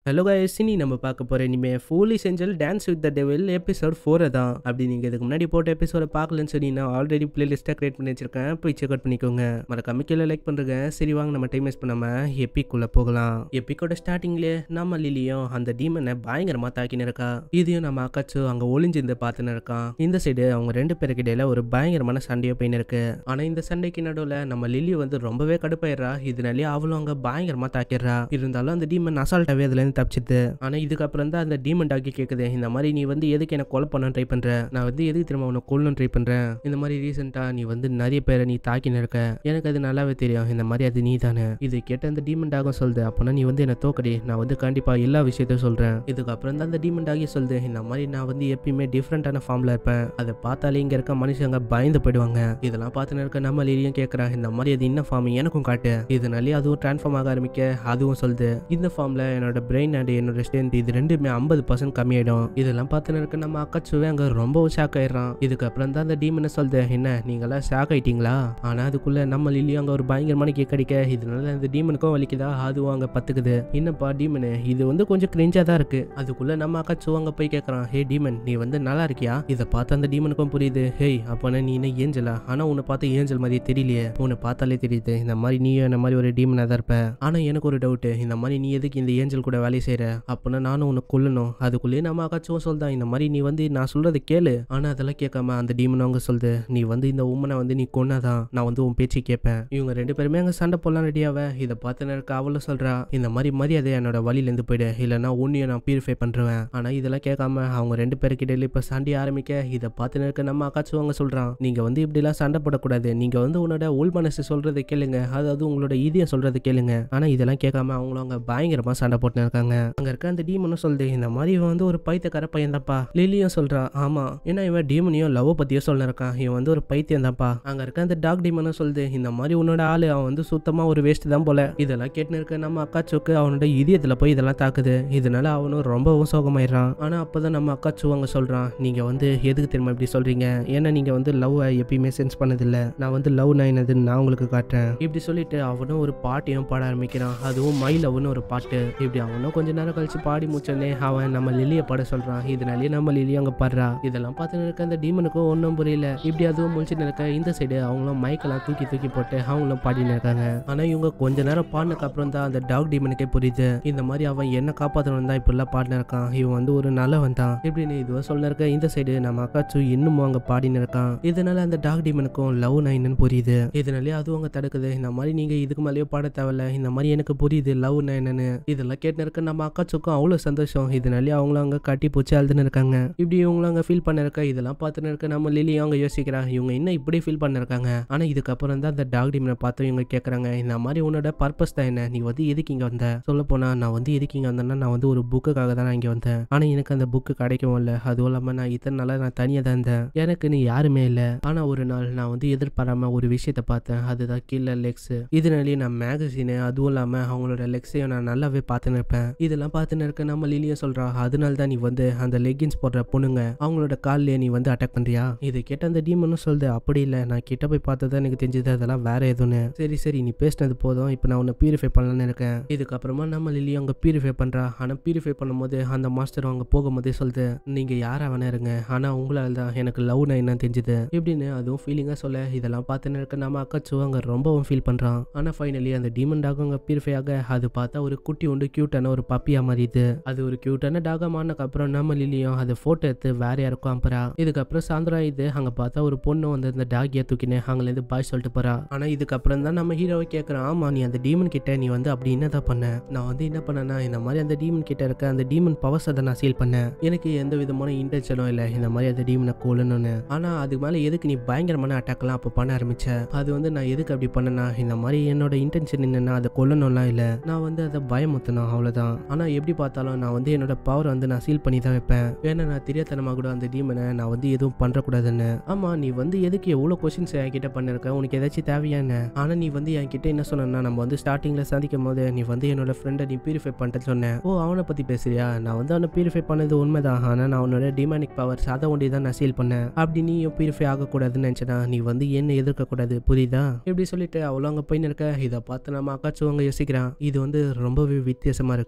hello guys இனி நம்ம பார்க்க போகிற இனிமே ஃபூலி செஞ்சல் dance with the devil episode ஃபோரை தான் அப்படி நீங்கள் இதுக்கு முன்னாடி போட்ட எபிசோட பார்க்கலன்னு சொல்லி நான் ஆல்ரெடி பிளேலிஸ்ட்டாக கிரியேட் பண்ணி வச்சிருக்கேன் போய் செக் அவுட் பண்ணிக்கோங்க மறக்காம கீழே லைக் பண்ணுறேங்க சரி வாங்க நம்ம டைம் வேஸ்ட் பண்ணாமல் எப்பிக்குள்ளே போகலாம் எப்பிக்கோட ஸ்டார்டிங்லேயே நம்ம லிலியும் அந்த டீமனை பயங்கரமாக தாக்கின்னு இருக்கா இதையும் நம்ம அக்காச்சு அங்கே ஒளிஞ்சிருந்து பார்த்துன்னு இருக்கான் இந்த சைடு அவங்க ரெண்டு பேருக்கு இடையில ஒரு பயங்கரமான சண்டையோ போயின்னு இருக்கு ஆனால் இந்த சண்டைக்கு நடுவில் நம்ம லிலி வந்து ரொம்பவே கடுப்பாயிடுறா இதனாலே அவளும் அங்கே பயங்கரமாக தாக்கிடுறா இருந்தாலும் அந்த டீமன் அசால்ட்டாவே அதுலேருந்து தப்பிச்சிது ஆனால் இதுக்கப்புறம் தான் அந்த டீமன் டாக்கி கேட்குது இந்த மாதிரி நீ வந்து எதுக்கு எனக்கு கொலை பண்ண ட்ரை பண்ற நான் வந்து எதுக்கு திரும்ப உன்னை கொல்லணும் ட்ரை பண்றேன் இந்த மாதிரி ரீசெண்டாக நீ வந்து நிறைய பேரை நீ தாக்கின்னு இருக்க எனக்கு அது நல்லாவே தெரியும் இந்த மாதிரி அது நீ தானே இது கேட்ட அந்த டீமன் டாகும் சொல்லுது அப்போனா நீ வந்து என்ன தோக்கடி நான் வந்து கண்டிப்பாக எல்லா விஷயத்தையும் சொல்கிறேன் இதுக்கப்புறம் தான் அந்த டீமன் டாகி சொல்லுது இந்த மாதிரி நான் வந்து எப்பயுமே டிஃப்ரெண்ட்டான ஃபார்மில் இருப்பேன் அதை பார்த்தாலே இங்கே இருக்க மனுஷங்க பயந்து போயிடுவாங்க இதெல்லாம் பார்த்துன்னு இருக்க நம்ம லிலியும் கேட்குறா இந்த மாதிரி அது என்ன ஃபார்ம் எனக்கும் காட்டு இதனாலே அதுவும் ட்ரான்ஸ்ஃபார்ம் ஆக ஆரம்பிக்க அதுவும் சொல்லுது இந்த ஃபார்மில் என்னோட பிரெயின் அண்ட் என்னோட ஸ்ட்ரென்த் இது ரெண்டுமே ஐம்பது பர்சன்ட் கம்மியாயிடும் இதெல்லாம் பார்த்துன்னு இருக்க நம்ம அக்காச்சுவே அங்கே ரொம்ப ஷாக் ஆயிடுறான் இதுக்கப்புறம் தான் அந்த டீமனை சொல்லுது என்ன நீங்களாம் ஷாக் ஆயிட்டீங்களா ஆனால் அதுக்குள்ள நம்ம லிலியும் அங்கே ஒரு பயங்கரமான கேக் அடிக்க இதனால அந்த டீமனுக்கும் வலிக்குதா அதுவும் அங்கே பத்துக்குது என்னப்பா டீமனு இது வந்து கொஞ்சம் கிரிஞ்சா தான் இருக்கு அதுக்குள்ள நம்ம அக்காச்சு அங்கே போய் கேட்குறான் ஹே டீமன் நீ வந்து நல்லா இருக்கியா இதை பார்த்து அந்த டீமனுக்கும் புரியுது ஹேய் அப்போனா நீ என்ன ஏஞ்சலா ஆனால் உன்னை பார்த்து ஏஞ்சல் மாதிரி தெரியலையே உன்னை பார்த்தாலே தெரியுது இந்த மாதிரி நீயும் என்ன மாதிரி ஒரு டீமனாக தான் இருப்ப ஆனால் எனக்கு ஒரு டவுட்டு இந்த மாதிரி நீ எதுக்கு இந்த ஏஞ்சல் கூட வேலை செய்கிற அப்போனா நானும் உன்னை கொல்லணும் அதுக்குள்ளேயே நம்ம அக்காச்சும் சொல்தான் இந்த மாதிரி நீ வந்து நான் சொல்றது கேளு ஆனால் அதெல்லாம் கேட்காம அந்த டீமன் அவங்க சொல்லுது நீ வந்து இந்த உமனை வந்து நீ கொன்னாதான் நான் வந்து உன் பேச்சு கேட்பேன் இவங்க ரெண்டு பேருமே அங்கே சண்டை போடலாம் ரெடியாவ இதை பார்த்து இருக்க அவளும் சொல்றா இந்த மாதிரி மரியாதை என்னோட வழியிலேருந்து போயிடு இல்லைன்னா உன்னையும் நான் பியூரிஃபை பண்ணுறேன் ஆனால் இதெல்லாம் கேட்காம அவங்க ரெண்டு பேருக்கு இடையில இப்போ சண்டை ஆரம்பிக்க இதை பார்த்து இருக்க நம்ம அக்காச்சும் அவங்க சொல்றான் நீங்க வந்து இப்படிலாம் சண்டை போடக்கூடாது நீங்க வந்து உன்னோட உள் மனசு சொல்றதை கேளுங்க அதாவது உங்களோட இதயம் சொல்றதை கேளுங்க ஆனா இதெல்லாம் கேட்காம அவங்களும் அங்க பயங்கரமா சண்டை போட்டு இருக்காங்க அங்க இருக்க அந்த டீமனும் சொல்லுது இந்த மாதிரி இவன் வந்து ஒரு பைத்தியக்கார பையன் தான்ப்பா லிலியும் சொல்றா ஆமா ஏன்னா இவன் டீமனையும் லவ் பத்தியும் சொல்ல இருக்கான் இவன் வந்து ஒரு பைத்தியம் தான்ப்பா அங்க இருக்க அந்த டாக் டீமனும் சொல்லுது இந்த மாதிரி உன்னோட ஆளு அவன் வந்து சுத்தமா ஒரு வேஸ்ட் தான் போல இதெல்லாம் கேட்டுன்னு இருக்க நம்ம அக்காச்சுக்கு அவனோட இதயத்துல போய் இதெல்லாம் தாக்குது இதனால அவனும் ரொம்பவும் சோகமாயிடுறான் ஆனா அப்பதான் நம்ம அக்காச்சு அங்க சொல்றான் நீங்க வந்து எதுக்கு தெரியுமா இப்படி சொல்றீங்க ஏன்னா நீங்க வந்து லவ் எப்பயுமே சென்ஸ் பண்ணதில்ல நான் வந்து லவ் நான் என்னதுன்னு நான் உங்களுக்கு காட்டுறேன் இப்படி சொல்லிட்டு அவனும் ஒரு பாட்டையும் பாட ஆரம்பிக்கிறான் அதுவும் மை லவ்னு ஒரு பாட்டு இப்படி அவனும் கொஞ்ச நேரம் கழிச்சு பாடி முடிச்சோடனே அவன் நம்ம லிலியை பாட சொல்றான் இதனாலேயே நம்ம லிலியும் அங்க பாடுறா இதெல்லாம் பார்த்து இருக்க அந்த டீமனுக்கும் ஒன்றும் புரியல இப்படி அதுவும் முடிச்சுட்டு இருக்க இந்த சைடு அவங்களும் மைக்கெல்லாம் தூக்கி தூக்கி போட்டு அவங்களும் பாடின்னு இருக்காங்க ஆனா இவங்க கொஞ்ச நேரம் பாடினதுக்கு அப்புறம் தான் அந்த டாக் டீமனுக்கே புரியுது இந்த மாதிரி அவன் என்ன காப்பாற்றணும் தான் இப்படிலாம் பாடின இருக்கான் இவன் வந்து ஒரு நல்லவன் தான் இப்படின்னு இதுவா சொல்ல இருக்க இந்த சைடு நம்ம அக்காச்சு இன்னும் அங்க பாடின்னு இருக்கான் இதனால அந்த டாக் டீமனுக்கும் லவ் நான் என்னன்னு புரியுது இதனாலே அதுவும் அங்க தடுக்குது இந்த மாதிரி நீங்க இதுக்கு மேலேயே பாட தேவையில்ல இந்த மாதிரி எனக்கு புரியுது லவ் நான் என்னன்னு இதெல்லாம் கேட்டு இருக்க நம்ம அக்காச்சுக்கும் அவ்வளோ சந்தோஷம் இதனாலே அவங்களும் அங்க கட்டி பூச்சி அழுதுன்னு இருக்காங்க இப்படி இவங்களும் அங்க ஃபீல் பண்ண இருக்க இதெல்லாம் பார்த்துன்னு இருக்க நம்ம லிலியும் அவங்க யோசிக்கிறா இவங்க என்ன இப்படி ஃபீல் பண்ண இருக்காங்க ஆனா இதுக்கப்புறம் தான் அந்த டாக் டீமனை பார்த்து இவங்க கேட்கறாங்க இந்த மாதிரி உன்னோட பர்பஸ் தான் என்ன நீ வந்து எதுக்கு இங்க வந்த சொல்ல போனா நான் வந்து எதுக்கு இங்க வந்தேன்னா நான் வந்து ஒரு புக்குக்காக தான் நான் இங்க வந்தேன் ஆனா எனக்கு அந்த புக்கு கிடைக்கவும் இல்லை அதுவும் இல்லாம நான் இத்தனை நாளா நான் தனியா தான் இருந்தேன் எனக்கு நீ யாருமே இல்லை ஆனா ஒரு நாள் நான் வந்து எதிர்பாராம ஒரு விஷயத்த பார்த்தேன் அதுதான் கீழே லெக்ஸ் இதனாலேயே நான் மேகசினு அதுவும் இல்லாம அவங்களோட லெக்ஸையும் நான் நல்லாவே பார்த்துன்னு இருப்பேன் இதெல்லாம் பார்த்துன்னு இருக்க நம்ம லிலியா சொல்றா அதனால தான் நீ வந்து அந்த லெகின்ஸ் போடுற பொண்ணுங்க அவங்களோட கால்லையே நீ வந்து அட்டாக் பண்றியா இது கேட்ட அந்த டீமனும் சொல்லுது அப்படி இல்லை நான் கிட்ட போய் பார்த்ததா எனக்கு தெரிஞ்சது அதெல்லாம் வேற எதுன்னு சரி சரி நீ பேசினது போதும் இப்போ நான் உன்னை பியூரிஃபை பண்ணலான்னு இருக்கேன் இதுக்கப்புறமா நம்ம லிலியும் அங்கே பியூரிஃபை பண்றா ஆனால் பியூரிஃபை பண்ணும்போது அந்த மாஸ்டர் அவங்க போகும்போதே சொல்லுது நீங்க யாரா வேணா இருங்க ஆனா உங்களால தான் எனக்கு லவ் நான் என்ன தெரிஞ்சுது இப்படின்னு அதுவும் ஃபீலிங்காக சொல்ல இதெல்லாம் பார்த்துன்னு இருக்க நம்ம அக்காச்சு அங்கே ரொம்பவும் ஃபீல் பண்றான் ஆனா ஃபைனலி அந்த டீமன் டாக் அங்கே பியூரிஃபை ஆக அது பார்த்தா ஒரு குட்டி உண்டு கியூட்டான ஒரு பப்பியா மாறிது அது ஒரு கியூட்டான டாகா மாறினக்கு அப்புறம் நம்ம லிலியும் அதை போட்டோ எடுத்து வேற யாருக்கும் அனுப்புறா இதுக்கப்புறம் சாயந்தரம் இது அங்க பார்த்தா ஒரு பொண்ணு வந்து இந்த டாகியை தூக்கினு அங்கலேருந்து பாய் சொல்லிட்டு போறா ஆனா இதுக்கப்புறம் தான் நம்ம ஹீரோவை கேட்கறான் ஆமா நீ அந்த டீமன் கிட்ட நீ வந்து அப்படி என்னதான் பண்ண நான் வந்து என்ன பண்ணேன்னா இந்த மாதிரி அந்த டீமன் கிட்ட இருக்க அந்த டீமன் பவர்ஸ் அதை நான் சீல் பண்ணேன் எனக்கு எந்த விதமான இன்டென்ஷனும் இல்லை இந்த மாதிரி அந்த டீமனை கொல்லணும்னு ஆனா அதுக்கு மேல எதுக்கு நீ பயங்கரமான அட்டாக்லாம் அப்போ பண்ண ஆரம்பிச்ச அது வந்து நான் எதுக்கு அப்படி பண்ணனா இந்த மாதிரி என்னோட இன்டென்ஷன் என்னன்னா அதை கொல்லணும்லாம் இல்லை நான் வந்து அதை பயமுத்தணும் அவ்வளவுதான் ஆனா எப்படி பார்த்தாலும் நான் வந்து என்னோட பவர் வந்து நான் சீல் பண்ணி தான் வைப்பேன் ஏன்னா நான் தெரியாதனமா கூட அந்த டீமனை நான் வந்து எதுவும் பண்றக்கூடாதுன்னு ஆமா நீ வந்து எதுக்கு எவ்வளவு கொஸ்டின்ஸ் என்கிட்ட பண்ணிருக்க உனக்கு ஏதாச்சும் தேவையான ஆனா நீ வந்து என்கிட்ட என்ன சொன்னா நம்ம வந்து ஸ்டார்டிங்ல சந்திக்கும் போது நீ வந்து என்னோட ஃப்ரெண்டை நீ பியூரிஃபை பண்ணிட்டு சொன்னேன் ஓ அவனை பத்தி பேசுறியா நான் வந்து அவனை பியூரிஃபை பண்ணது உண்மைதான் ஆனா நான் அவனோட டிமானிக் பவர்ஸ் அதை ஒண்டி தான் நான் சீல் பண்ணேன் அப்படி நீயும் பியூரிஃபை ஆகக்கூடாதுன்னு நினைச்சனா நீ வந்து என்ன எதிர்க்க கூடாது புரியுதா இப்படி சொல்லிட்டு அவ்வளோ அங்க போய் இருக்க இதை பார்த்து நம்ம அக்காச்சும் அங்க யோசிக்கிறான் இது வந்து ரொம்பவே வித்தியாசமா இருக்கு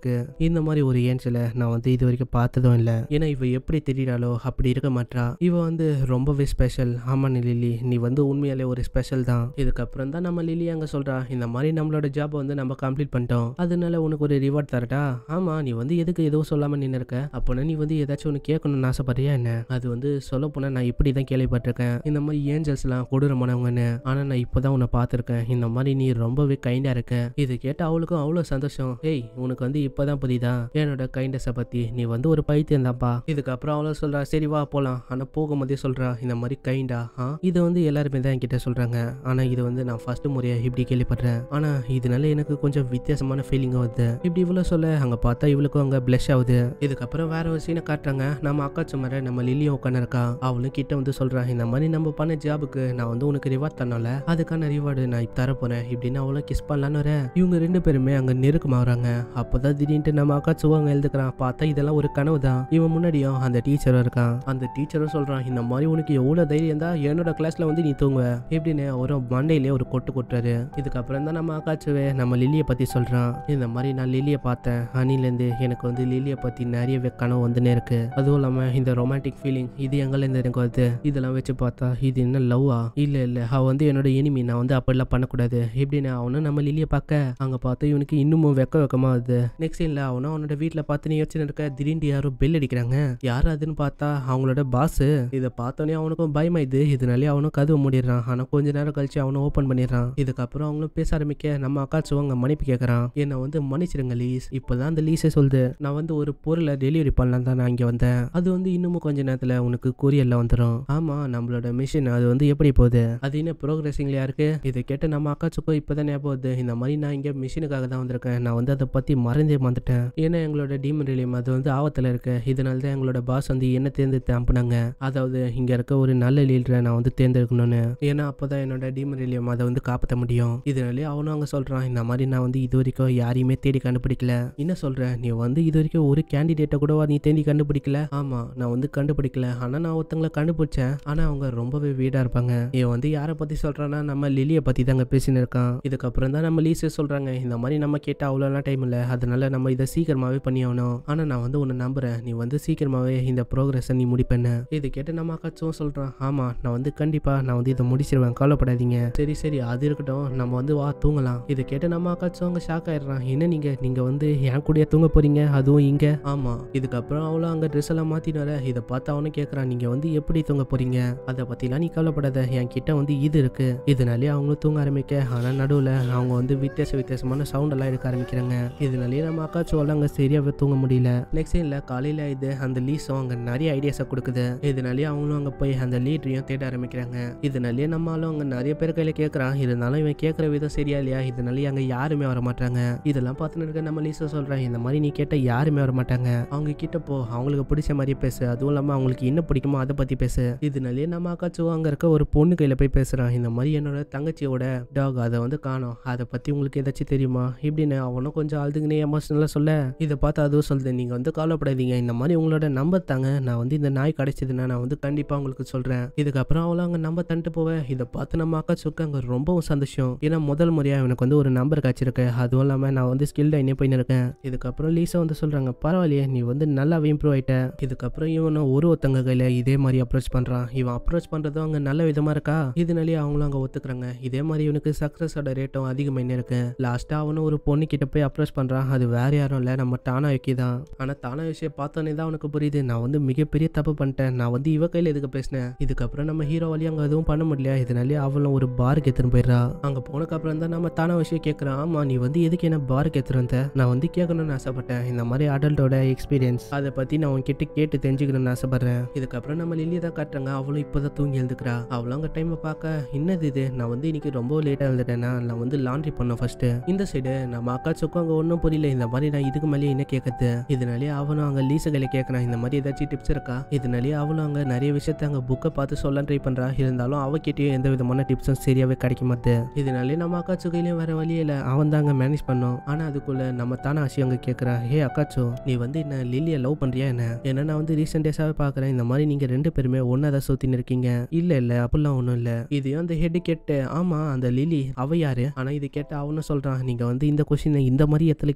இருக்கு இந்த மாதிரி ஒரு ஏஞ்சலை நான் வந்து இது வரைக்கும் பார்த்ததும் இல்லை ஏன்னா இவ எப்படி தெரியறாளோ அப்படி இருக்க மாட்டா இவ வந்து ரொம்பவே ஸ்பெஷல் ஆமா நீ லில்லி நீ வந்து உண்மையாலே ஒரு ஸ்பெஷல் தான் இதுக்கப்புறம் தான் நம்ம லில்லி அங்க சொல்றா இந்த மாதிரி நம்மளோட ஜாப் வந்து நம்ம கம்ப்ளீட் பண்ணிட்டோம் அதனால உனக்கு ஒரு ரிவார்ட் தரட்டா ஆமா நீ வந்து எதுக்கு எதுவும் சொல்லாம நின்று இருக்க அப்போனா நீ வந்து ஏதாச்சும் ஒன்று கேட்கணும்னு ஆசைப்படுறியா என்ன அது வந்து சொல்ல போனா நான் இப்படி தான் கேள்விப்பட்டிருக்கேன் இந்த மாதிரி ஏஞ்சல்ஸ்லாம் கொடூரமானவங்கன்னு ஆனா நான் இப்போதான் உன்னை பார்த்துருக்கேன் இந்த மாதிரி நீ ரொம்பவே கைண்டா இருக்க இது கேட்ட அவளுக்கும் அவ்வளோ சந்தோஷம் ஏய் உனக்கு வந்து இப்போதான் புரியுதா என்னோட கைண்டஸை பத்தி நீ வந்து ஒரு பைத்தியம் தான்ப்பா இதுக்கப்புறம் அவளோ சொல்றா சரி வா போலாம் ஆனா போகும்போதே சொல்றா இந்த மாதிரி கைண்டா ஆ இது வந்து எல்லாருமே தான் என்கிட்ட சொல்றாங்க ஆனா இது வந்து நான் ஃபர்ஸ்ட் முறையா இப்படி கேள்விப்படுறேன் ஆனா இதனால எனக்கு கொஞ்சம் வித்தியாசமான ஃபீலிங் வருது இப்படி இவ்வளவு சொல்ல அங்க பார்த்தா இவளுக்கும் அங்க பிளஷ் ஆகுது இதுக்கப்புறம் வேற ஒரு சீனை காட்டுறாங்க நம்ம அக்கா சுமர நம்ம லில்லியும் உட்காந்து இருக்கா அவளும் கிட்ட வந்து சொல்றா இந்த மாதிரி நம்ம பண்ண ஜாபுக்கு நான் வந்து உனக்கு ரிவார்ட் தரணும்ல அதுக்கான ரிவார்டு நான் இப்ப தர போறேன் இப்படின்னு அவளும் கிஸ் பண்ணலான்னு வர இவங்க ரெண்டு பேருமே அங்க நெருக்கமாகறாங்க அப்பதான் திடீர்னு நம்ம அக்கா சுவாங்க எழுதுக்கிறான் பார்த்தா இதெல்லாம் ஒரு கனவு தான் இவன் முன்னாடியும் அந்த டீச்சரும் இருக்கான் அந்த டீச்சரும் சொல்றான் இந்த மாதிரி உனக்கு எவ்வளவு தைரியம் தான் என்னோட கிளாஸ்ல வந்து நீ தூங்குவ இப்படின்னு ஒரு மண்டையிலே ஒரு கொட்டு கொட்டுறாரு இதுக்கப்புறம் தான் நம்ம அக்காச்சுவே நம்ம லில்லியை பத்தி சொல்றான் இந்த மாதிரி நான் லில்லியை பார்த்தேன் அணிலேருந்து எனக்கு வந்து லில்லியை பத்தி நிறைய கனவு வந்துனே இருக்கு அதுவும் இல்லாம இந்த ரொமான்டிக் ஃபீலிங் இது எங்கல இருந்து எனக்கு வருது இதெல்லாம் வச்சு பார்த்தா இது என்ன லவ்வா இல்ல இல்ல அவ வந்து என்னோட எனிமி நான் வந்து அப்படிலாம் பண்ணக்கூடாது இப்படின்னு அவனும் நம்ம லில்லியை பார்க்க அங்க பார்த்து இவனுக்கு இன்னமும் வெக்க வெக்கமா வருது நெக்ஸ்ட் சீன்ல அவனும் அவனோட வீட்டுல பார்த்து நீ யோசிச்சு இருக்க திடீர்னு யாரோ பெல் அடிக்கிறாங்க யார் அதுன்னு பார்த்தா அவங்களோட பாஸ் இதை பார்த்தோன்னே அவனுக்கும் பயமாயுது இதனாலே அவனும் கதவு மூடிடுறான் ஆனா கொஞ்ச நேரம் கழிச்சு அவனும் ஓபன் பண்ணிடுறான் இதுக்கப்புறம் அவங்களும் பேச ஆரம்பிக்க நம்ம அக்கா சுவங்க மன்னிப்பு கேட்கறான் என்னை வந்து மன்னிச்சிருங்க லீஸ் இப்போதான் அந்த லீஸே சொல்லுது நான் வந்து ஒரு பொருளை டெலிவரி பண்ணலாம் தான் நான் இங்க வந்தேன் அது வந்து இன்னமும் கொஞ்ச நேரத்துல உனக்கு கொரியர்ல வந்துடும் ஆமா நம்மளோட மிஷின் அது வந்து எப்படி போகுது அது என்ன ப்ரோக்ரஸிங்லயா இருக்கு இதை கேட்டு நம்ம அக்கா சுக்கோ இப்பதான் ஞாபகம் வருது இந்த மாதிரி நான் இங்க மிஷினுக்காக தான் வந்திருக்கேன் நான் வந்து அதை பத்தி மறந்தே வந்துட்டேன் ஏன்னா எங்களோட டீமன் ரிலியம் அது வந்து ஆபத்துல இருக்கு இதனால தான் எங்களோட பாஸ் வந்து என்ன தேர்ந்தெடுத்து அனுப்புனாங்க அதாவது இங்க இருக்க ஒரு நல்ல லீடரை நான் வந்து தேர்ந்தெடுக்கணும்னு ஏன்னா அப்பதான் என்னோட டீமன் ரிலியம் அதை வந்து காப்பாற்ற முடியும் இதனாலே அவனும் அங்க சொல்றான் இந்த மாதிரி நான் வந்து இது வரைக்கும் யாரையுமே தேடி கண்டுபிடிக்கல என்ன சொல்ற நீ வந்து இது வரைக்கும் ஒரு கேண்டிடேட்டை கூடவா நீ தேடி கண்டுபிடிக்கல ஆமா நான் வந்து கண்டுபிடிக்கல ஆனா நான் ஒருத்தங்களை கண்டுபிடிச்சேன் ஆனா அவங்க ரொம்பவே வீடா இருப்பாங்க இவன் வந்து யாரை பத்தி சொல்றான்னா நம்ம லிலியை பத்தி தாங்க பேசின்னு இருக்கான் இதுக்கப்புறம் தான் நம்ம லீஸே சொல்றாங்க இந்த மாதிரி நம்ம கேட்டா அவ்வளோலாம் டைம் இல்லை அதனால நம்ம இதை சீக்கிரமாவே பண்ணி ஆகணும் ஆனா நான் வந்து உன்னை நம்புறேன் நீ வந்து சீக்கிரமாவே இந்த ப்ரோக்ரஸை நீ முடிப்பேன்னு இது கேட்டு நம்ம அக்காச்சும் சொல்றான் ஆமா நான் வந்து கண்டிப்பா நான் வந்து இதை முடிச்சிருவேன் கவலைப்படாதீங்க சரி சரி அது இருக்கட்டும் நம்ம வந்து வா தூங்கலாம் இதை கேட்டு நம்ம அக்காச்சும் அங்க ஷாக் ஆயிடுறான் என்ன நீங்க நீங்க வந்து என் கூடயே தூங்க போறீங்க அதுவும் இங்க ஆமா இதுக்கப்புறம் அவளும் அங்க ட்ரெஸ் எல்லாம் மாத்திட்டு வர இதை பார்த்து அவனும் கேட்கறான் நீங்க வந்து எப்படி தூங்க போறீங்க அதை பத்திலாம் நீ கவலைப்படாத என் கிட்ட வந்து இது இருக்கு இதனாலே அவங்களும் தூங்க ஆரம்பிக்க ஆனா நடுவுல அவங்க வந்து வித்தியாச வித்தியாசமான சவுண்ட் எல்லாம் எடுக்க ஆரம்பிக்கிறாங்க இதனாலே நம்ம அக்காச்சும் அங்க சரியாவே தூங்க முடியல நெக்ஸ்ட் சீன்ல காலையில இது அந்த லீஸும் அங்க நிறைய ஐடியாஸை கொடுக்குது இதனாலே அவங்களும் அங்க போய் அந்த லீடரையும் தேட ஆரம்பிக்கிறாங்க இதனாலே நம்மளும் அங்க நிறைய பேர் கையில கேட்கறான் இருந்தாலும் இவன் கேட்கற விதம் சரியா இல்லையா இதனாலே அங்க யாருமே வர மாட்டாங்க இதெல்லாம் பார்த்துன்னு இருக்க நம்ம லீஸா சொல்றேன் இந்த மாதிரி நீ கேட்ட யாருமே வர மாட்டாங்க அவங்க கிட்ட போ அவங்களுக்கு பிடிச்ச மாதிரியே பேசு அதுவும் இல்லாம அவங்களுக்கு என்ன பிடிக்குமோ அதை பத்தி பேசு இதனாலே நம்ம அக்காச்சும் அங்க இருக்க ஒரு பொண்ணு கையில போய் பேசுறான் இந்த மாதிரி என்னோட தங்கச்சியோட டாக் அதை வந்து காணோம் அதை பத்தி உங்களுக்கு ஏதாச்சும் தெரியுமா இப்படின்னு அவனும் கொஞ்சம் அழுதுங்கனே எமோஷனலா சொல்ல இதை பார்த்து அதுவும் சொல்லுது நீங்க வந்து கவலைப்படாதீங்க இந்த மாதிரி உங்களோட நம்பர் தாங்க நான் வந்து இந்த நாய் கிடைச்சதுன்னா நான் வந்து கண்டிப்பா உங்களுக்கு சொல்றேன் இதுக்கப்புறம் அவளும் அங்க நம்பர் தந்துட்டு போவேன் இதை பார்த்து நம்ம அக்கா சுக்கு அங்க ரொம்பவும் சந்தோஷம் ஏன்னா முதல் முறையா எனக்கு வந்து ஒரு நம்பர் காய்ச்சிருக்கு அதுவும் இல்லாம நான் வந்து ஸ்கில்டா என்ன போயின்னு இருக்கேன் இதுக்கப்புறம் லீசா வந்து சொல்றாங்க பரவாயில்லையே நீ வந்து நல்லாவே இம்ப்ரூவ் ஆயிட்ட இதுக்கப்புறம் இவனும் ஒரு ஒருத்தங்க கையில இதே மாதிரி அப்ரோச் பண்றான் இவன் அப்ரோச் பண்றதும் அங்க நல்ல விதமா இருக்கா இதனாலேயே அவங்களும் அங்க ஒத்துக்கிறாங்க இதே மாதிரி இவனுக்கு சக்சஸோட ரேட்டும் அதிகமாயின்னு இருக்கு லாஸ்டா அவனும் ஒரு பொண்ணு கிட்ட போய் அப்ரோச் பண்றான் அது வேற யாரும் இல்ல நம்ம டானா யோக்கி தான் ஆனா டானா யோசியை பார்த்தோன்னே தான் அவனுக்கு புரியுது நான் வந்து மிகப்பெரிய தப்பு பண்ணிட்டேன் நான் வந்து இவ கையில எதுக்கு பேசினேன் இதுக்கப்புறம் நம்ம ஹீரோ வழி அங்க எதுவும் பண்ண முடியல இதனாலே அவளும் ஒரு பாருக்கு எடுத்துன்னு போயிடுறா அங்க போனதுக்கு அப்புறம் தான் நம்ம தானா விஷயம் கேட்கறான் ஆமா நீ வந்து எதுக்கு என்ன பாருக்கு எடுத்துட்டு வந்த நான் வந்து கேட்கணும்னு ஆசைப்பட்டேன் இந்த மாதிரி அடல்ட்டோட எக்ஸ்பீரியன்ஸ் அதை பத்தி நான் உன்கிட்ட கேட்டு தெரிஞ்சுக்கணும்னு ஆசைப்படுறேன் இதுக்கப்புறம் நம்ம லில்லியை தான் காட்டுறாங்க அவளும் இப்போதான் தூங்கி எழுந்துக்கிறா அவளும் அங்க டைமை பார்க்க என்னது இது நான் வந்து இன்னைக்கு ரொம்ப லேட்டா எழுந்துட்டேன்னா நான் வந்து லாண்ட்ரி பண்ணேன் ஃபர்ஸ்ட் இந்த சைடு நம்ம அக்கா சொக்கும் அங்க ஒன்றும் புரியல இந்த மாதிரி நான் இதுக்கு மேலே என்ன கேட்கறது இதனாலே அவனும் அங்க லீச கையில கேட்கறான் இந்த மாதிரி ஏதாச்சும் டிப்ஸ் இருக்கா இதனாலே அவளும் அங்க நிறைய விஷயத்த அங்க புக்கை பார்த்து சொல்ல ட்ரை பண்றா இருந்தாலும் அவகிட்டயும் எந்த விதமான டிப்ஸும் சரியாவே கிடைக்க மாட்டேது இதனாலே நம்ம அக்காச்சு கையிலயும் வேற வழியே இல்ல அவன் தான் அங்க மேனேஜ் பண்ணோம் ஆனா அதுக்குள்ள நம்ம தானே ஆசி அங்க கேட்கறா ஹே அக்காச்சோ நீ வந்து என்ன லில்லியை லவ் பண்றியா என்ன ஏன்னா நான் வந்து ரீசெண்ட் டேஸாவே பாக்குறேன் இந்த மாதிரி நீங்க ரெண்டு பேருமே ஒன்னா தான் சுத்தின்னு இருக்கீங்க இல்ல இல்ல அப்படிலாம் ஒண்ணும் இல்ல இதையும் அந்த ஹெட் கேட்டு ஆமா அந்த லிலி அவ யாரு ஆனா இது கேட்டு அவனும் சொல்றான் நீங்க வந்து இந்த கொஸ்டினை இந்த மாதிரி இடத்துல கேட்காதீங்க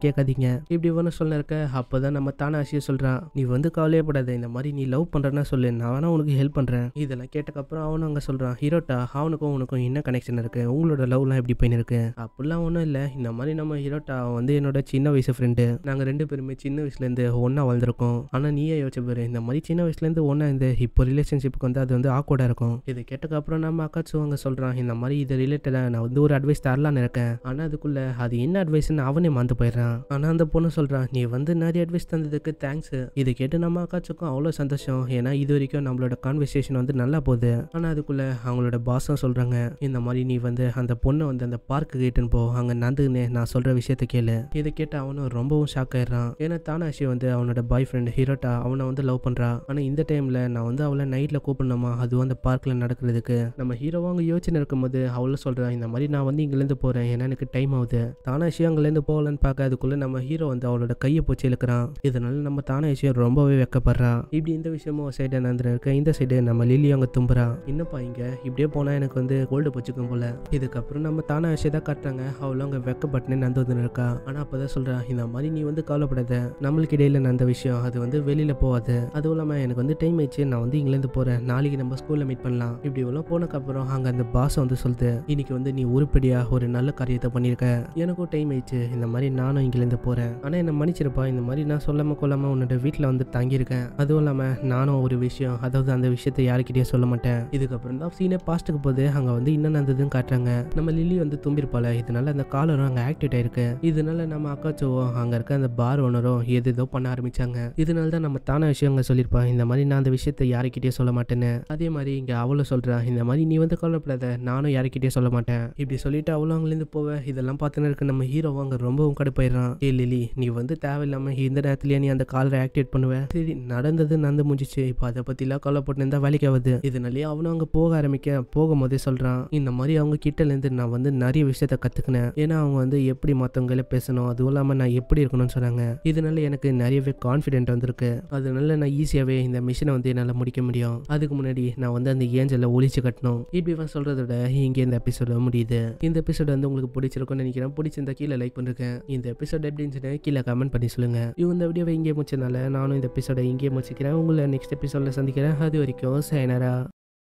பேசுறீங்க இப்படி இவனு சொல்ல இருக்க அப்பதான் நம்ம தானாசியை சொல்றான் நீ வந்து கவலையப்படாத இந்த மாதிரி நீ லவ் பண்றேன்னா சொல்லு நான் வேணா உனக்கு ஹெல்ப் பண்றேன் இதெல்லாம் கேட்டக்கப்புறம் அவனும் அங்க சொல்றான் ஹீரோட்டா அவனுக்கும் உனக்கும் என்ன கனெக்ஷன் இருக்கு உங்களோட லவ்லாம் எப்படி போயின்னு இருக்கு அப்படிலாம் ஒன்றும் இல்லை இந்த மாதிரி நம்ம ஹீரோட்டா அவன் வந்து என்னோட சின்ன வயசு ஃப்ரெண்டு நாங்கள் ரெண்டு பேருமே சின்ன வயசுலேருந்து ஒன்றா வளர்ந்துருக்கோம் ஆனால் நீயே யோசிச்ச பாரு இந்த மாதிரி சின்ன வயசுலேருந்து ஒன்றா இந்த இப்போ ரிலேஷன்ஷிப்புக்கு வந்து அது வந்து ஆக்வர்டாக இருக்கும் இது கேட்டக்கப்புறம் நம்ம அக்காச்சு அவங்க சொல்கிறான் இந்த மாதிரி இது ரிலேட்டடாக நான் வந்து ஒரு அட்வைஸ் தரலான்னு இருக்கேன் ஆனால் அதுக்குள்ள அது என்ன அட்வைஸ்னு அவனே மறந்து போயிடுறான் ஆனால் அந்த பொண்ணு சொல்கிறான் நீ வந்து நிறைய அட்வைஸ் தந்ததுக்கு தேங்க்ஸ் இது கேட்டு நம்ம அக்காச்சுக்கும் அவ்வளோ சந்தோஷம் ஏன்னா இது வரைக்கும் நம்மளோட கான்வர்சேஷன் வந்து நல்லா போகுது ஆனால் அதுக்குள்ள அவங்களோட பாஸும் சொல்கிறாங்க இந்த மாதிரி நீ வந்து அந்த பொண்ணை வந்து அந்த பார்க்கு கேட்டுன்னு போ அங்கே நந்துன்னு நான் சொல்கிற விஷயத்த கேளு இதை கேட்டு அவனும் ரொம்பவும் ஷாக் ஆயிடுறான் ஏன்னா தானாஷி வந்து அவனோட பாய் ஃப்ரெண்ட் ஹீரோட்டா அவனை வந்து லவ் பண்ணுறா ஆனால் இந்த டைமில் நான் வந்து அவளை நைட்டில் கூப்பிடணுமா அதுவும் அந்த பார்க்கில் நடக்கிறதுக்கு நம்ம ஹீரோவும் அங்கே யோசனை இருக்கும்போது அவளும் சொல்கிறான் இந்த மாதிரி நான் வந்து இங்கேருந்து போகிறேன் ஏன்னா எனக்கு டைம் ஆகுது தானாஷி அங்கேருந்து போகலான்னு பார்க்க அதுக்குள்ளே நம்ம ஹீரோ வந்து அவளோட கையை போச்சு இழுக்கிறான் இதனால நம்ம தானாஷியும் ரொம்பவே வெக்கப்படுறா இப்படி இந்த விஷயமும் ஒரு சைடு நடந்துட்டு இருக்க இந்த சைடு நம்ம லில்லி அங்கே தும்புறா என்னப்பா இங்கே இப்படியே போனால் எனக்கு வந்து கோல்டு போச்சுக்கும் போல இதுக்கப்புறம் நம்ம தானா விஷயம் தான் காட்டுறாங்க அவளும் அங்கே வெக்கப்பட்டுன்னு நடந்து வந்து இருக்கா ஆனால் அப்போ தான் சொல்கிறா இந்த மாதிரி நீ வந்து கவலைப்படாத நம்மளுக்கு இடையில நடந்த விஷயம் அது வந்து வெளியில் போகாது அதுவும் இல்லாமல் எனக்கு வந்து டைம் ஆயிடுச்சு நான் வந்து இங்கிலேருந்து போகிறேன் நாளைக்கு நம்ம ஸ்கூலில் மீட் பண்ணலாம் இப்படி இவ்வளோ போனக்கப்புறம் அங்கே அந்த பாஸ் வந்து சொல்லுது இன்னைக்கு வந்து நீ உருப்படியாக ஒரு நல்ல காரியத்தை பண்ணியிருக்க எனக்கும் டைம் ஆயிடுச்சு இந்த மாதிரி நானும் இங்கிலேருந்து போகிறேன் ஆனால் என்னை மன்னிச்சிருப்பா இந்த மாதிரி நான் சொல்லாமல் கொள்ளாமல் உன்னோட வீட்டில் வந்து தங்கியிருக்கேன் அதுவும் இல்லாமல் நானும் ஒரு விஷயம் அதாவது அந்த விஷயத்தை யாருக்கிட்டையும் சொல்ல மாட்டேன் இதுக்கப்புறம் தான் சீனே பாஸ்ட்டுக்கு போகுது அங்கே வந்து என்ன நடந்ததுன்னு காட்டுறாங்க நம்ம லில்லி வந்து தும்பிருப்பால இதனால அந்த காலரும் அங்கே ஆக்டிவேட் ஆயிருக்கு இதனால நம்ம அக்காச்சோவும் அங்கே இருக்க அந்த பார் ஓனரும் எது ஏதோ பண்ண ஆரம்பிச்சாங்க இதனால தான் நம்ம தான விஷயம் அங்கே சொல்லியிருப்பா இந்த மாதிரி நான் அந்த விஷயத்தை யாருக்கிட்டே சொல்ல மாட்டேன்னு அதே மாதிரி இங்கே அவளும் சொல்றா இந்த மாதிரி நீ வந்து கவலைப்படாத நானும் யாருக்கிட்டே சொல்ல மாட்டேன் இப்படி சொல்லிட்டு அவளும் அங்கேருந்து போவ இதெல்லாம் பார்த்துன்னு இருக்க நம்ம ஹீரோவும் அங்கே ரொம்பவும் கடுப்பாயிடுறான் ஏ லிலி நீ வந்து தேவையில்லாம இந்த நேரத்துலயே நீ அந்த காலரை ஆக்டிவேட் பண்ணுவ சரி நடந்தது நடந்து முடிஞ்சிச்சு இப்போ அதை பற்றிலாம் கவலைப்பட்டு இருந்தா வேலைக்கு ஆகுது இதனாலேயே அவனும் அங்கே போக ஆரம்பிக்க போகும்போதே சொல்கிறான் இந்த மாதிரி அவங்க கிட்டலேருந்து நான் வந்து நிறைய விஷயத்த கற்றுக்கினேன் ஏன்னா அவங்க வந்து எப்படி மற்றவங்கள பேசணும் அதுவும் இல்லாமல் நான் எப்படி இருக்கணும்னு சொன்னாங்க இதனால எனக்கு நிறையவே கான்ஃபிடென்ட் வந்திருக்கு அதனால நான் ஈஸியாகவே இந்த மிஷினை வந்து என்னால் முடிக்க முடியும் அதுக்கு முன்னாடி நான் வந்து அந்த ஏஞ்சலை ஒழிச்சு கட்டணும் இப்படி இவன் சொல்கிறத விட இங்கே இந்த எபிசோட முடியுது இந்த எபிசோட் வந்து உங்களுக்கு பிடிச்சிருக்கும்னு நினைக்கிறேன் பிடிச்சிருந்தா கீழே லைக் பண்ணிருக்கேன் இந்த எபிசோட் எப்படி இருந்துச்சுன்னு கீழே கமெண்ட் பண்ணி சொல்லுங்க இவங்க இந்த வீடியோவை இங்கே முடிச்சனால நானும் இந்த எபிசோட இங்கே முடிச்சுக்கிறேன் உங்களை நெக்ஸ்ட் எபிசோட சந்திக்கிறேன் அது வரைக்கும் சைனரா